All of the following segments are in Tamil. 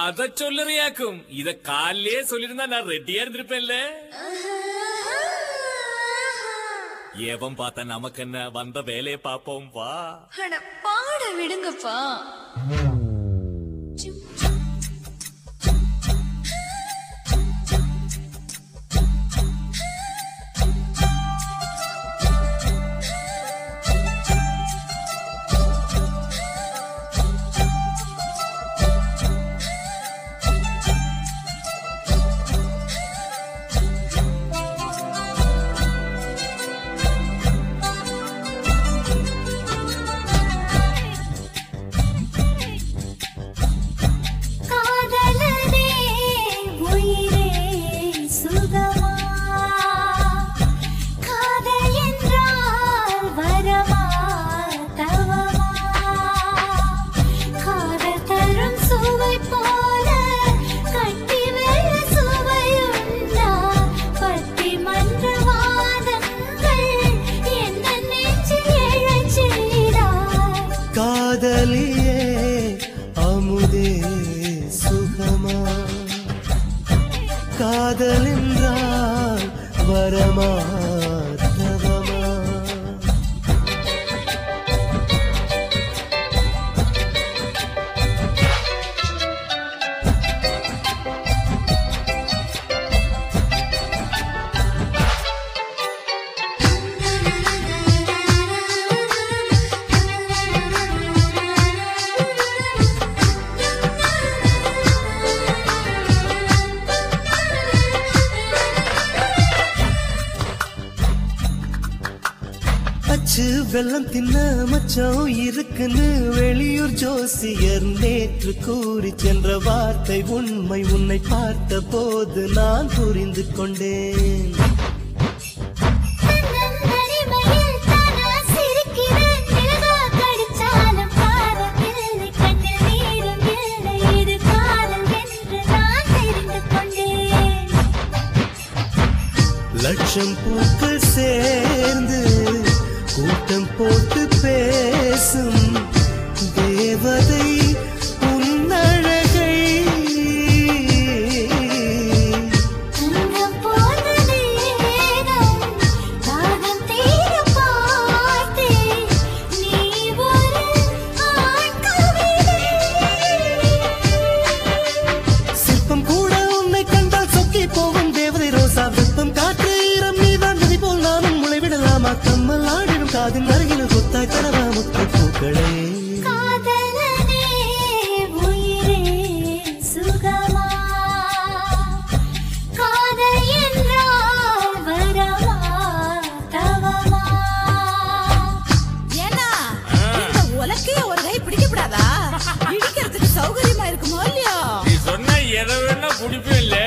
அத சொல்லுறியாக்கும் இத காலையே சொல்லிருந்தா நான் ரெடியா இருந்திருப்பேன்ல ஏவன் பார்த்தா நமக்கு என்ன வந்த வேலையை பாப்போம் வா அட பாட விடுங்கப்பா காதலனே உயிரே சுகமா காதல் என்றால் வரமா தவமா காதல் தரும் சுவை போல கட்டி வெள்ள சுவையுண்டா பத்தி மன்ற வாதங்கள் என்ன நெஞ்சில் எழச் செய்தாய் காதலியே அமுதே சுகமா காதல் என்றால் வரமா தவமா அச்சு வெள்ளம் தின்ன மச்சம் இருக்குன்னு வெளியூர் ஜோசியர் நேற்று கூறி சென்ற வார்த்தை உண்மை உன்னை பார்த்த போது நான் புரிந்து கொண்டேன் தன்னந்தனிமையில் தானா சிரிக்கிறேன் நிலவா கடிச்சாலும் பாரம் இல்லை கண்ணில் நீரும் இல்லை இது காதல் என்று நான் தெரிந்து கொண்டேன் லட்சம் பூக்கள் சேர்ந்து கூட்டம் போட்டு பேசும் தேவதை உன்னழகை தங்கம் போன்ற நேரம் தாகம் தீர பார்த்தேன் நீ ஒரு ஆண் கவிதை சிற்பம் கூட உன்னை கண்டால் சொக்கி போகும் தேவதை ரோசா வெப்பம் காற்று ஈரம் நீதான் நதி போல் நானும் முளைவிடலாமா கம்மல் ஆடிடும் காதின் அருகில் கொத்தாய் தரவா முத்து பூக்களே காதலனே உயிரே சுகமா காதல் என்றால் வரமா தவமா ஏன்னா இந்த உலக்கைய ஒரு கை பிடிக்கப்படாதா இடிக்கிறதுக்கு சௌகரியமா இருக்குமோ இல்லையோ நீ சொன்ன எதை வேணா குடிப்பேன் இல்ல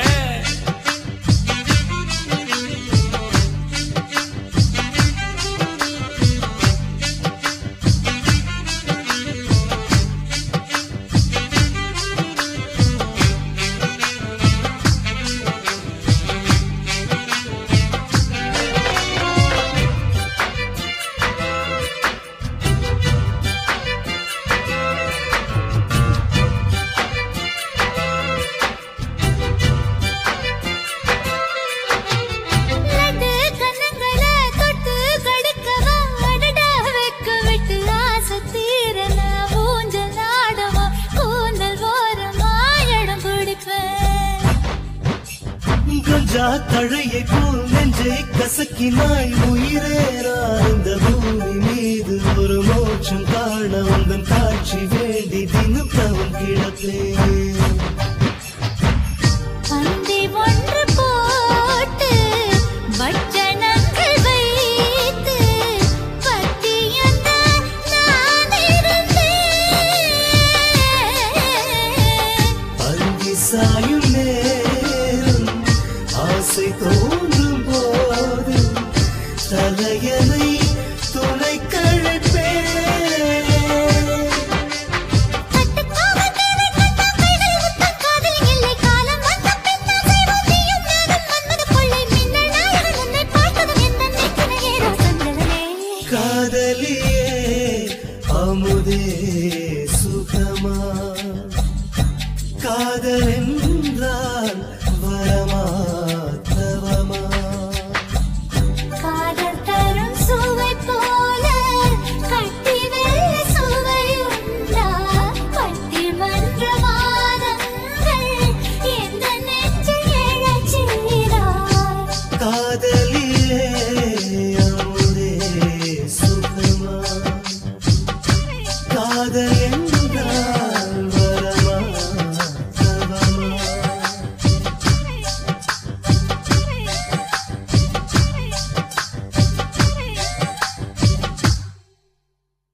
லட்டு கண்ணங்கள தொட்டு கடுக்கவா அடடா வெக்க விட்டு ஆசை தீரல ஊஞ்சல் ஆடவா கூந்தல் ஓரமா இடம் பிடிப்பேன் கஞ்சா தழையை போல் நெஞ்சை கசக்கினாய் உயிரேறா இந்த பூமி மீது ஒரு மோட்சம் காண உந்தன் காட்சி வேண்டி தினம் தவம் கிடப்பேன் பந்தி ஒன்று போட்டு வச்சனங்கள் வைத்து பத்தியந்தான் நான் இருந்தேன் அங்கி சாயும் நேரம் ஆசை தோன்றும் போது தலையனை துணை கழைப்பேன் காதலியே அமுதே சுகமா காதல் என்றால் வரமா